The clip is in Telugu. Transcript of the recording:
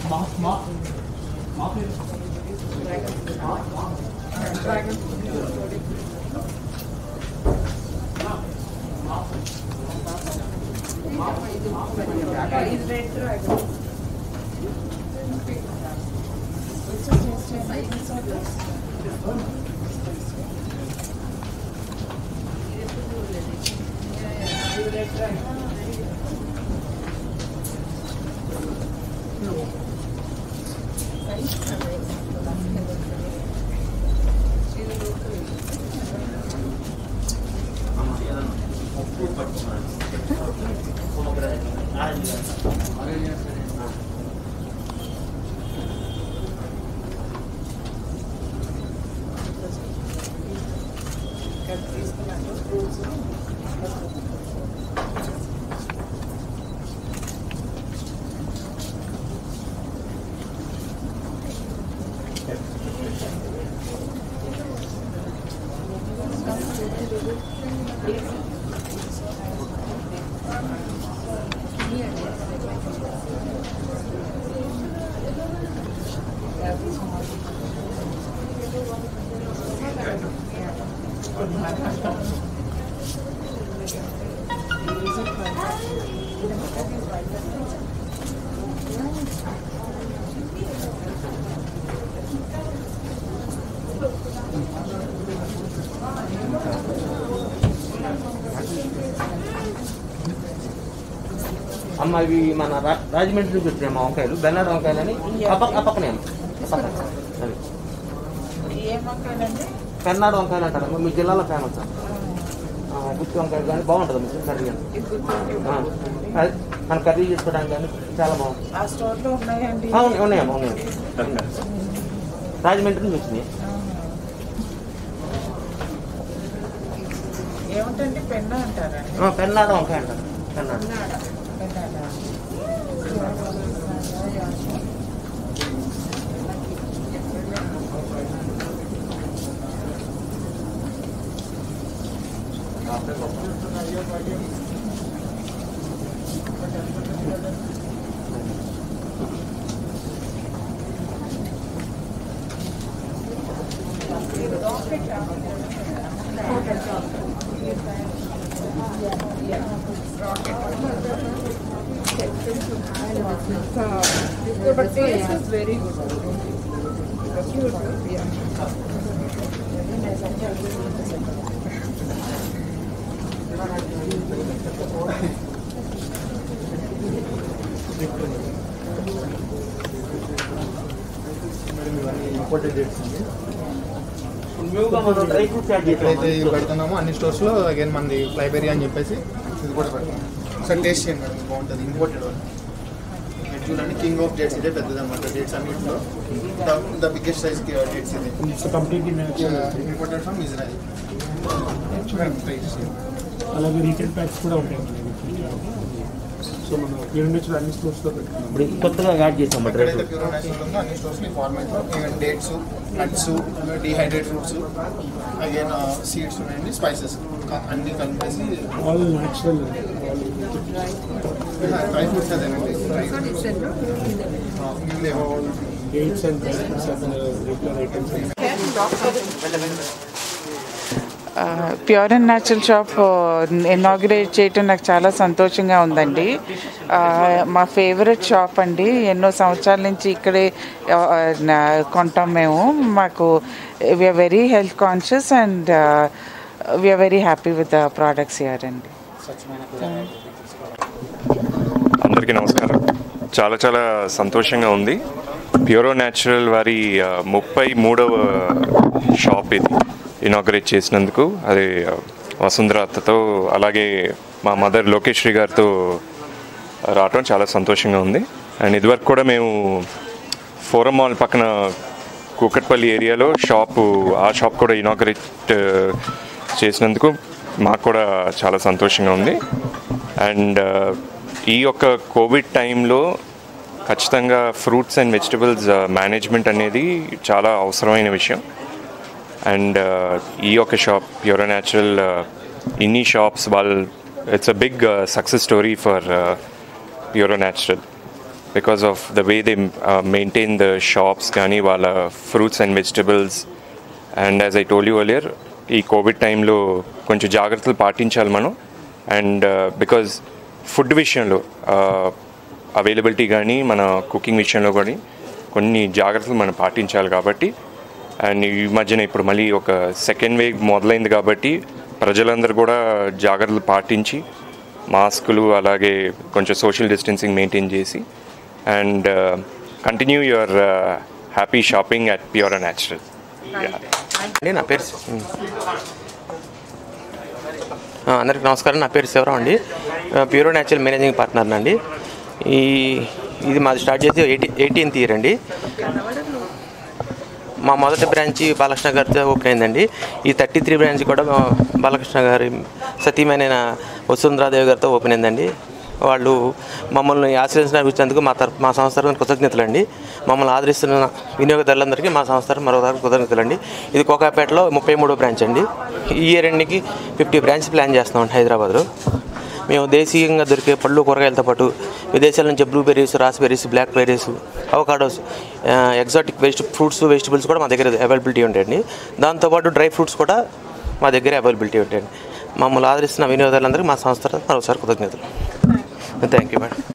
అమ్మ ఇవి మన రా- రాజమండ్రి నుంచి వచ్చినాయి మా వంకాయలు బెన్నాడు వంకాయలు అని అప్ప- ఆ పక్కనే అమ్మ. ఆ పక్కన. అవి. ఏం వంకాయలండి పెన్నాడు వంకాయలు అంటారు మీ జిల్లాలో ఫేమస్ గుత్తి వంకాయలు కానీ బాగుంటుంది మీ కర్రీ కానీ ఇది గుర్తుండి ఆ, అది మన కర్రీ చేసుకోవడానికి కానీ చాలా బాగుంటుంది ఆ స్టోర్ లో ఉన్నాయండి ఆ, ఉన్నాయి ఉన్నాయమ్మా ఉన్నాయి రాజమండ్రి నుంచి వచ్చినాయి ఏమిటండి పెన్న అంటారా ఆ, పెన్నాడు వంకాయ అంటారు పెన్నాడు పెన్నాడా? But taste is very good. Cute, yeah. Imported dates అండి న్యూగా మనం డ్రై ఫ్రూట్స్ యాడ్ ఎక్కడైతే చేసాం ఇవి పెడుతున్నామో అన్ని స్టోర్స్ లో అగైన్ మనది ఫ్లైబెరీ అని చెప్పేసి ఇది కూడా పెడతాం ఒకసారి టేస్ట్ చేయండి మేడం బాగుంటుంది ఇంపోర్టెడ్ వన్ ఇది చూడండి కింగ్ ఆఫ్ డేట్స్ ఇదే పెద్దది అనమాట డేట్స్ అన్నింటిలో ద బిగ్గెస్ట్ సైజ్ డేట్స్ ఇది It's a completely natural. Imported from Israel చూడండి ప్రైస్ అలాగే రీటైల్ ప్యాక్స్ కూడా ఉంటాయి మనకి. సో మనం ప్యూర్ నేచర్ అన్ని స్టోర్స్ లో పెట్టుకున్నాం ఇప్పుడు కొత్తగా యాడ్ చేసాం డ్రై ఎక్కడైతే ఫ్రూట్స్ ప్యూర్ నేచురల్ ఉందో అన్ని స్టోర్స్ ఈ ఫార్మేట్ లో even dates nuts dehydrate fruits again seeds ఉన్నాయండి స్పైసెస్ అన్ని కలిపేసి ఆల్ న్యాచురల్ డ్రై ఫ్రూట్స్ అదేనండి dry fruits dates and regular items pure and natural shop inaugurate చేయటం నాకు చాలా సంతోషంగా ఉందండి ఆ, మా ఫేవరెట్ షాప్ అండి ఎన్నో సంవత్సరాల నుంచి ఇక్కడే ఆ, నా- కొంటాం మేము మాకు we are very health conscious and we are very happy with the products here అండి అందరికీ నమస్కారం చాలా చాలా సంతోషంగా ఉంది ప్యూరో న్యాచురల్ వారి ఆ, ముప్పై మూడవ షాప్ ఇది ఇనాగ్రేట్ చేసినందుకు అది ఆ, వసుంధర అత్తతో అలాగే మా మదర్ లోకేశ్వరి గారితో రావటం చాలా సంతోషంగా ఉంది అండ్ ఇదివరకు కూడా మేము ఫోరం మాల్ పక్కన కూకట్పల్లి ఏరియాలో షాపు ఆ షాప్ కూడా ఇనాగ్రేట్ చేసినందుకు మాకు కూడా చాలా సంతోషంగా ఉంది అండ్ ఈ యొక్క కోవిడ్ టైంలో ఖచ్చితంగా ఫ్రూట్స్ అండ్ వెజిటబుల్స్ మేనేజ్మెంట్ అనేది చాలా అవసరమైన విషయం అండ్ ఈ యొక్క షాప్ ప్యూరో న్యాచురల్ ఇన్ని షాప్స్ వాళ్ళు it's a big success story for pure o natural because of the way they maintain the shops కానీ వాళ్ళ fruits and vegetables and as I told you earlier ఈ కోవిడ్ టైంలో కొంచెం జాగ్రత్తలు పాటించాలి మనం అండ్ బికాజ్ ఫుడ్ విషయంలో అవైలబిలిటీ కానీ మన కుకింగ్ విషయంలో కానీ కొన్ని జాగ్రత్తలు మనం పాటించాలి కాబట్టి అండ్ ఈ మధ్యన ఇప్పుడు మళ్ళీ ఒక సెకండ్ వేవ్ మొదలైంది కాబట్టి ప్రజలందరూ కూడా జాగ్రత్తలు పాటించి మాస్కులు అలాగే కొంచెం సోషల్ డిస్టెన్సింగ్ మెయింటైన్ చేసి and continue your happy shopping at pure and natural అండి నా పేరు ఉమ్. ఆ, అందరికీ నమస్కారం నా పేరు శివరాం అండి ప్యూరో న్యాచురల్ మేనేజింగ్ పార్ట్నర్ అండి ఈ ఇది మాది స్టార్ట్ చేసి ఎయిటీ ఎయిటీన్త్ ఇయర్ అండి మా మొదటి బ్రాంచ్ బాలకృష్ణ గారితో ఓపెన్ అయిందండి ఈ థర్టీ త్రీ బ్రాంచ్ కూడా మా బాలకృష్ణ గారి సతీమైన వసుంధరాదేవి గారితో ఓపెన్ అయిందండి వాళ్ళు మమ్మల్ని ఆశ్రయించినందుకు మా తరఫు మా సంస్థ తరఫున కృతజ్ఞతలు అండి మమ్మల్ని ఆదరిస్తున్న వినియోగదారులందరికీ మా సంస్థ తరఫున మరో తరఫు కృతజ్ఞతలు అండి ఇది కోకాపేటలో ముప్పై మూడో బ్రాంచ్ అండి ఈ ఇయర్ ఎండ్కి ఫిఫ్టీ బ్రాంచ్ ప్లాన్ చేస్తున్నామండి హైదరాబాద్లో మేము దేశీయంగా దొరికే పళ్ళు కూరగాయలతో పాటు విదేశాల నుంచి blueberries raspberries black berries avocados exotic వెజిట ఫ్రూట్స్ వెజిటబుల్స్ కూడా మా దగ్గర అవైలబిలిటీ ఉంటాయండి దాంతోపాటు డ్రై ఫ్రూట్స్ కూడా మా దగ్గర అవైలబిలిటీ ఉంటాయండి మమ్మల్ని ఆదరిస్తున్న వినియోగదారులందరికీ మా సంస్థ తరఫున మరోసారి కృతజ్ఞతలు థ్యాంక్ యూ మేడం